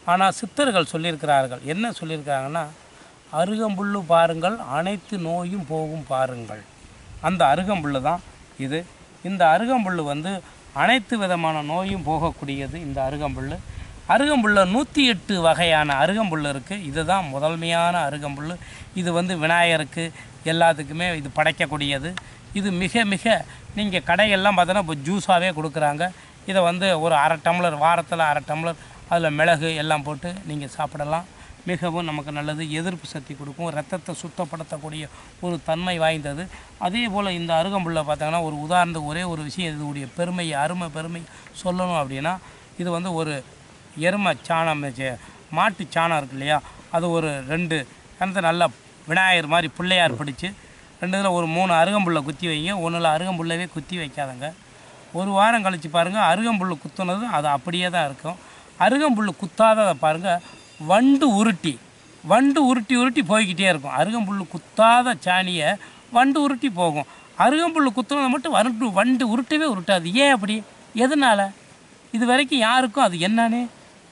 ஆனால் சித்தர்கள் சொல்லியிருக்கிறார்கள் என்ன சொல்லியிருக்காங்கன்னா அருகம்புல்லு பாருங்கள் அனைத்து நோயும் போகும் பாருங்கள் அந்த அருகம்புல்லு தான் இது இந்த அருகம்புல்லு வந்து அனைத்து விதமான நோயும் போகக்கூடியது இந்த அருகம்புல்லு அருகம்புல்ல நூற்றி எட்டு வகையான அருகம்புல் இருக்குது இதுதான் முதன்மையான அருகம்புல் இது வந்து விநாயகருக்கு எல்லாத்துக்குமே இது படைக்கக்கூடியது இது மிக மிக நீங்கள் கடையெல்லாம் பார்த்தோன்னா இப்போ ஜூஸாகவே கொடுக்குறாங்க இதை வந்து ஒரு அரை டம்ளர் வாரத்தில் அரை டம்ளர் அதில் மிளகு எல்லாம் போட்டு நீங்கள் சாப்பிடலாம் மிகவும் நமக்கு நல்லது எதிர்ப்பு சக்தி கொடுக்கும் ரத்தத்தை சுத்தப்படுத்தக்கூடிய ஒரு தன்மை வாய்ந்தது அதே போல் இந்த அருகம்புல்லை பார்த்தாங்கன்னா ஒரு உதாரணத்துக்கு ஒரே ஒரு விஷயம் இதனுடைய பெருமை அருமை பெருமை சொல்லணும் அப்படின்னா இது வந்து ஒரு எருமை சாணம் வச்சு- மாட்டு சாணம் இருக்கு இல்லையா அது ஒரு ரெண்டு கணத்தை நல்லா விநாயகர் மாதிரி பிள்ளையார் பிடிச்சி ரெண்டு இதில் ஒரு மூணு அருகம்புல்லை குத்தி வைங்க ஒன்றில் அருகம்புல்லவே குத்தி வைக்காதங்க ஒரு வாரம் கழித்து பாருங்கள் அருகம்புல் குத்துனது அது அப்படியே தான் இருக்கும் அருகம்புல் குத்தாததை பாருங்கள் வண்டு உருட்டி வண்டு உருட்டி உருட்டி போய்கிட்டே இருக்கும் அருகம்புல் குத்தாத சாணியை வண்டு உருட்டி போகும் அருகம்புல் குத்துனதை மட்டும் வண்டு வண்டு உருட்டவே உருட்டாது ஏன் அப்படி எதனால் இது வரைக்கும் யாருக்கும் அது என்னன்னே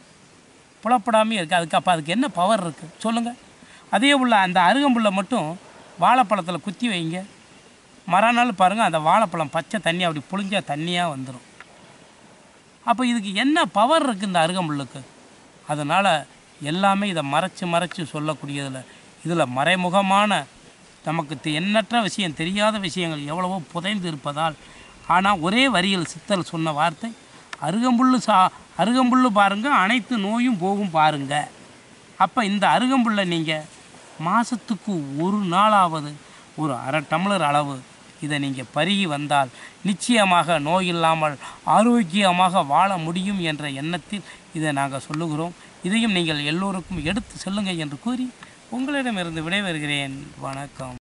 புலப்படாமே இருக்குது அதுக்கு அப்போ அதுக்கு என்ன பவர் இருக்குது சொல்லுங்கள் அதே உள்ள அந்த அருகம்புல்லை மட்டும் வாழைப்பழத்தில் குத்தி வைங்க மறுநாள் பாருங்கள் அந்த வாழைப்பழம் பச்சை தண்ணி அப்படி புழிஞ்சா தண்ணியாக வந்துடும் அப்போ இதுக்கு என்ன பவர் இருக்குது இந்த அருகம்புல்லுக்கு அதனால் எல்லாமே இதை மறைச்சு மறைச்சு சொல்லக்கூடியதில் இதில் மறைமுகமான நமக்கு தெ- எண்ணற்ற விஷயம் தெரியாத விஷயங்கள் எவ்வளவோ புதைந்து இருப்பதால் ஆனால் ஒரே வரியில் சித்தர் சொன்ன வார்த்தை அருகம்புல்லு சா அருகம்புல்லு பாருங்கள் அனைத்து நோயும் போகும் பாருங்க அப்போ இந்த அருகம்புல்லை நீங்கள் மாதத்துக்கு ஒரு நாளாவது ஒரு அரை டம்ளர் அளவு இதை நீங்கள் பருகி வந்தால் நிச்சயமாக நோய் இல்லாமல் ஆரோக்கியமாக வாழ முடியும் என்ற எண்ணத்தில் இதை நாங்கள் சொல்லுகிறோம் இதையும் நீங்கள் எல்லோருக்கும் எடுத்து செல்லுங்கள் என்று கூறி உங்களிடமிருந்து விடைபெறுகிறேன் வணக்கம்